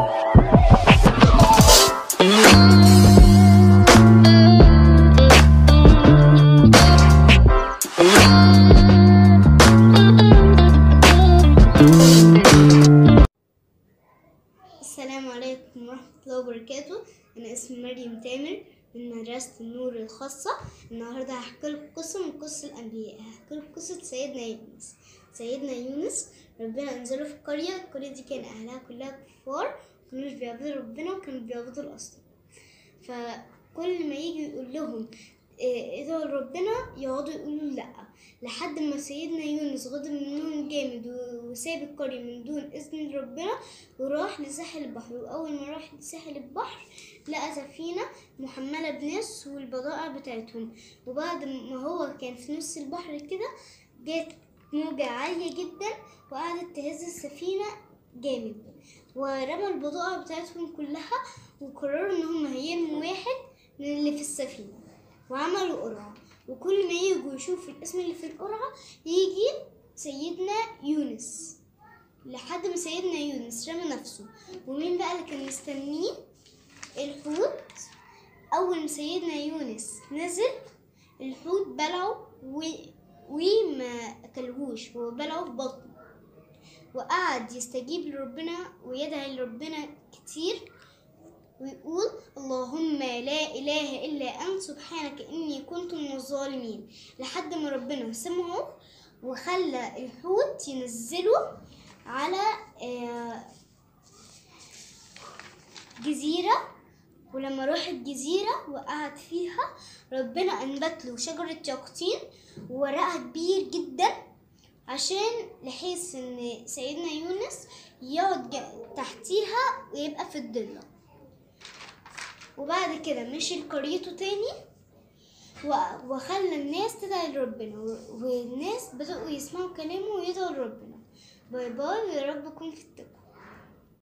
السلام عليكم ورحمة الله وبركاته أنا اسمي مريم تامر من مدرسة النور الخاصة النهاردة هحكي لكم قصة من قصص الأنبياء هحكي لكم قصة سيدنا يونس سيدنا يونس ربنا أنزله في قرية القرية دي كان أهلها كلها كفار مكانوش بيعبدوا ربنا وكانوا بيعبدوا الأصنام فكل ما يجي يقول لهم إيه ادعوا لربنا يقعدوا يقولوا لأ لحد ما سيدنا يونس غضب منهم جامد و- وساب القرية من دون إذن ربنا وراح لساحل البحر وأول ما راح لساحل البحر لقى سفينة محملة بناس والبضائع بتاعتهم وبعد ما هو كان في نص البحر كده جت موجة عالية جدا وقعدت تهز السفينة جامد ورمى البضائع بتاعتهم كلها وقرروا إن هم هيرموا واحد من اللي في السفينة وعملوا قرعة وكل ما يجوا يشوفوا الاسم اللي في القرعة يجي سيدنا يونس لحد ما سيدنا يونس رمى نفسه ومين بقى اللي كان مستنيه الحوت أول ما سيدنا يونس نزل الحوت بلعه و... وما أكلهوش هو بلعه في بطنه وقعد يستجيب لربنا ويدعي لربنا كتير ويقول اللهم لا إله إلا أنت سبحانك إني كنت من الظالمين لحد ما ربنا سمعه وخلى الحوت ينزله على آه، جزيرة ولما راح الجزيرة وقعد فيها ربنا أنبت له شجرة يقطين وورقها كبير جدا عشان لحيث إن سيدنا يونس يقعد جا- تحتيها ويبقى في الضلة وبعد كده مشي لقريته تاني و- وخلى الناس تدعي لربنا و- والناس بدأوا يسمعوا كلامه ويدعوا لربنا باي باي ويا رب تكونوا